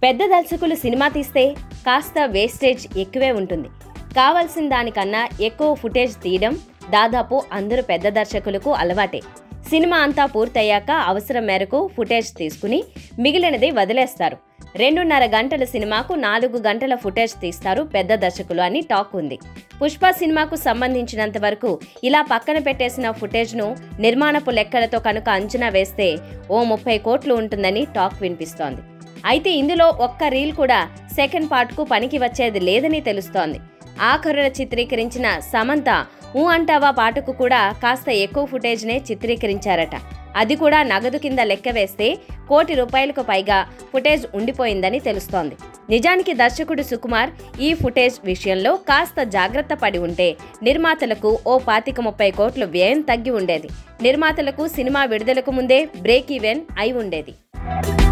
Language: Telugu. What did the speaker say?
పెద్ద దర్శకులు సినిమా తీస్తే కాస్త వేస్టేజ్ ఎక్కువే ఉంటుంది కావాల్సిన దానికన్నా ఎక్కువ ఫుటేజ్ తీయడం దాదాపు అందరూ పెద్ద దర్శకులకు అలవాటే సినిమా అంతా పూర్తయ్యాక అవసరం మేరకు ఫుటేజ్ తీసుకుని మిగిలినది వదిలేస్తారు రెండున్నర గంటల సినిమాకు నాలుగు గంటల ఫుటేజ్ తీస్తారు పెద్ద దర్శకులు అని టాక్ ఉంది పుష్ప సినిమాకు సంబంధించినంత వరకు ఇలా పక్కన పెట్టేసిన ఫుటేజ్ను నిర్మాణపు లెక్కలతో కనుక అంచనా వేస్తే ఓ ముప్పై కోట్లు ఉంటుందని టాక్ వినిపిస్తోంది అయితే ఇందులో ఒక్క రీల్ కూడా సెకండ్ పార్ట్కు పనికి వచ్చేది లేదని తెలుస్తోంది ఆఖరున చిత్రీకరించిన సమంత ఊ అంటావా పాటకు కూడా కాస్త ఎక్కువ ఫుటేజ్నే చిత్రీకరించారట అది కూడా నగదు కింద లెక్క వేస్తే కోటి రూపాయలకు పైగా ఫుటేజ్ ఉండిపోయిందని తెలుస్తోంది నిజానికి దర్శకుడు సుకుమార్ ఈ ఫుటేజ్ విషయంలో కాస్త జాగ్రత్త పడి ఉంటే నిర్మాతలకు ఓ పాతిక ముప్పై కోట్లు వ్యయం తగ్గి ఉండేది నిర్మాతలకు సినిమా విడుదలకు ముందే బ్రేక్ ఈవెన్ అయి ఉండేది